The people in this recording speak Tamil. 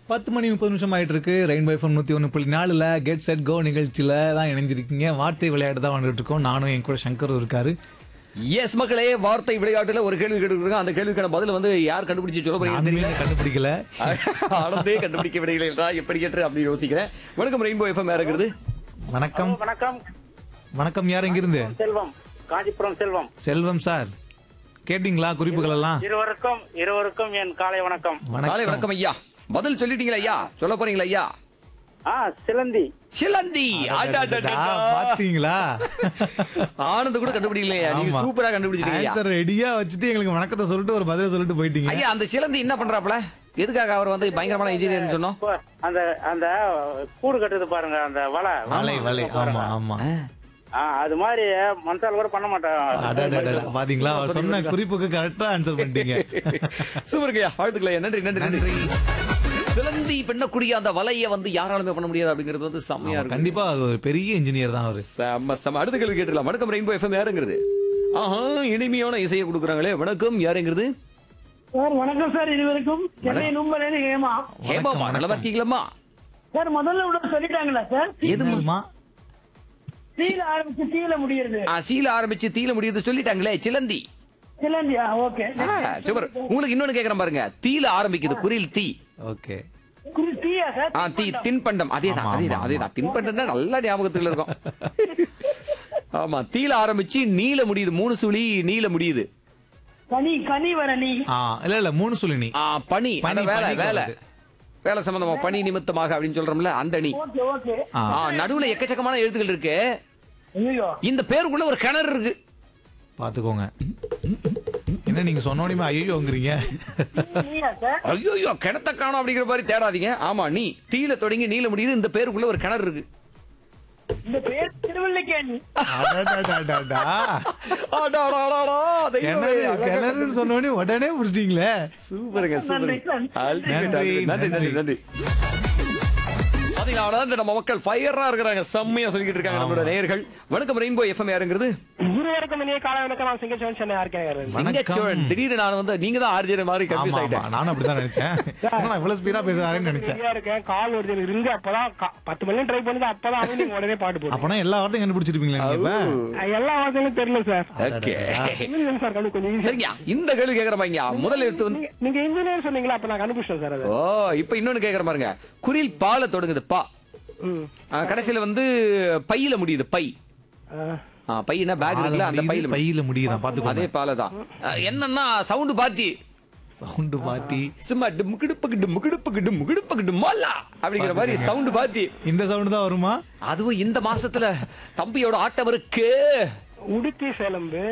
பத்து மணி முப்பது நிமிஷம் ஆயிட்டு இருக்கு ரெயின் பை ஃபோன் நூத்தி ஒன்று புள்ளி நாலுல கெட் செட் கோ நிகழ்ச்சியில தான் இணைஞ்சிருக்கீங்க வார்த்தை விளையாட்டு தான் வந்துட்டு இருக்கோம் நானும் என் கூட சங்கரும் இருக்காரு எஸ் மக்களே வார்த்தை விளையாட்டுல ஒரு கேள்வி கேட்டுருக்காங்க அந்த கேள்விக்கான பதில் வந்து யார் கண்டுபிடிச்சு சொல்ல போறீங்க நானுமே தெரியல கண்டுபிடிக்கல ஆனந்தே கண்டுபிடிக்க விடையில எப்படி கேட்டு அப்படி யோசிக்கிறேன் வணக்கம் ரெயின்போ எஃப்எம் யார் இருக்கிறது வணக்கம் வணக்கம் வணக்கம் யார் எங்கிருந்து செல்வம் காஞ்சிபுரம் செல்வம் செல்வம் சார் கேட்டீங்களா குறிப்புகள் எல்லாம் இருவருக்கும் இருவருக்கும் என் காலை வணக்கம் காலை வணக்கம் வணக்கம் ஐயா பதில் சொல்லிட்டீங்களா ஐயா சொல்ல போறீங்களா ஐயா ஆ சிலந்தி சிலந்தி அடடடடா. பாத்தீங்களா ஆனந்த் கூட கண்டுபிடிக்கலையா நீங்க ஆமா. சூப்பரா கண்டுபிடிச்சிட்டீங்க ஐயா. ஆன்சர் ரெடியா வச்சுட்டு எங்களுக்கு வணக்கத்தை சொல்லிட்டு ஒரு பதில சொல்லிட்டு போயிட்டீங்க ஐயா அந்த சிலந்தி என்ன பண்றாப்ல எதுக்காக அவர் வந்து பயங்கரமான இன்ஜினியர்னு சொன்னோம் இப்போ அந்த அந்த கூடு கட்டுது பாருங்க அந்த வலை வலை வலை ஆமா ஆமா ஆ அது மாதிரி மனசால கூட பண்ண அடடடடா, மாட்டேன் பாத்தீங்களா அவர் சொன்ன குறிப்புக்கு கரெக்டா ஆன்சர் பண்ணிட்டீங்க சூப்பருங்கய்யா வாழ்த்துக்களை நன்றி நன்றி நன்றி சிலந்தி பின்னக்கூடிய அந்த வலையை வந்து யாராலுமே பண்ண முடியாது அப்படிங்கிறது வந்து செம்மையா இருக்கும் கண்டிப்பா அது ஒரு பெரிய இன்ஜினியர் தான் அவரு செம்ம செம்ம அடுத்த கேள்வி கேட்டுக்கலாம் வணக்கம் ரெயின்போ எஃப்எம் யாருங்கிறது ஆஹா இனிமையான இசையை கொடுக்குறாங்களே வணக்கம் யாருங்கிறது சார் வணக்கம் சார் இருவருக்கும் சென்னை நும்பலேருந்து ஹேமா ஹேமாமா நல்லா இருக்கீங்களா சார் முதல்ல விட சொல்லிட்டாங்களா சார் எதுமா தீல ஆரம்பிச்சு தீல முடியுது ஆ, சீல ஆரம்பிச்சு தீல முடியுது சொல்லிட்டாங்களே சிலந்தி சிலந்தியா ஓகே ஆ, சூப்பர் உங்களுக்கு இன்னொன்னு கேக்குறேன் பாருங்க தீல ஆரம்பிக்குது குறில் தீ ஓகே குறி தீயா சார் ஆ தீ தின்பண்டம் அதேதான் ஆமா, அதேதான் ஆமா, அதேதான் தின்பண்டம் தான் நல்ல ஞாபகத்துல இருக்கும் ஆமா தீல ஆரம்பிச்சு நீல முடியுது மூணு சுழி நீல முடியுது கனி கனி வர நீ ஆ இல்ல இல்ல மூணு சொல்லி நீ ஆ, பனி பனி, அந்த வேலை பனிக்கு வேலை வருது. வேலை சம்பந்தமா பனி நிமித்தமாக அப்படின்னு சொல்றோம்ல அந்த நீ ஓகே ஓகே ஆ ஆ, நடுவுல எக்கச்சக்கமான எழுத்துக்கள் இருக்கு ஐயோ இந்த பேருக்குள்ள ஒரு கிணறு இருக்கு பாத்துக்கோங்க என்ன நீங்க சொன்னோடனே ஐயோங்கிறீங்க நீயா சார் ஐயோ கிணத்த காணோம் அப்படிங்கிற மாதிரி தேடாதீங்க ஆமா நீ தீல தொடங்கி நீல முடியுது இந்த பேருக்குள்ள ஒரு கிணறு இருக்கு இந்த பேர் திருவள்ளிக்கேணி அடடடடடா. அடாடாடாடா, தெய்வமே, கிணறு அழகா கிணறுன்னு சொன்னோடனே உடனே புடிச்சிட்டீங்களே சூப்பருங்க சூப்பர் நன்றி, நன்றி. Ultimate, நன்றி, ultimate. நன்றி நன்றி நன்றி. நன்றி பாத்தீங்களா அவ்வளவுதான் இந்த நம்ம மக்கள் ஃபயரா இருக்கிறாங்க செம்மையா சொல்லிக்கிட்டு இருக்காங்க நம்மளோட நேயர்கள் வணக்கம் ரெயின்போ எஃப்எம் யாருங்கிறது இருவருக்கும் இனிய காலை வணக்கம் நான் சிங்கச்சோன் சென்னை இருக்கேன் வணக்கம். சிங்கச்சோழன் திடீர்னு நான் வந்து நீங்க தான் ஆர்ஜே மாதிரி ஆமா கன்ஃபியூஸ் ஆமா ஆயிட்டேன் நானும் அப்படிதான் நினைச்சேன் ஆனா நான் இவ்வளவு ஸ்பீடா பேசுறாருன்னு நினைச்சேன் சரியா இருக்கேன் கால் வருது எனக்கு ரிங்க அப்பதான் கா- பத்து மணி ட்ரை பண்ணுது அப்பதான் அவன் நீங்க உடனே பாட்டு போடுங்க அப்பனா எல்லா வார்த்தையும் கண்டுபிடிச்சிருப்பீங்களா நீங்க இப்ப எல்லா வார்த்தைகளும் தெரியல சார் ஓகே இங்கிலீஷ் சார் கண்டு கொஞ்சம் ஈஸியா சரிங்க இந்த கேள்வி கேக்குறமாங்க முதல் எழுத்து வந்து நீங்க- நீங்க இன்ஜினியர் சொன்னீங்களா அப்ப நான் கண்டுபிடிச்சேன் சார் அது ஓ இப்ப இன்னொன்னு கேக்குற பாருங்க குரில் பால தொடங்குது பா ம். ஆ, கடைசியில வந்து பையில முடியுது பை ஆ. ஆ, பையனா பேக் இருக்குல்ல அந்த பையில முடியுது. பையில முடியுதான் அதே பாத்துக்கோங்க பால தான் என்னன்னா சவுண்ட் பார்ட்டி சவுண்ட் பாத்தி சும்மா டிமுக்கிடுப்புக்கு டிமுக்கிடுப்புக்கு டிமுக்கிடுப்புக்கு டிமாலா அப்படிங்கிற மாதிரி சவுண்ட் பார்ட்டி இந்த சவுண்ட் தான் வருமா அதுவும் இந்த மாசத்துல தம்பியோட ஆட்டம் இருக்கு உடுத்தி சேலம்பு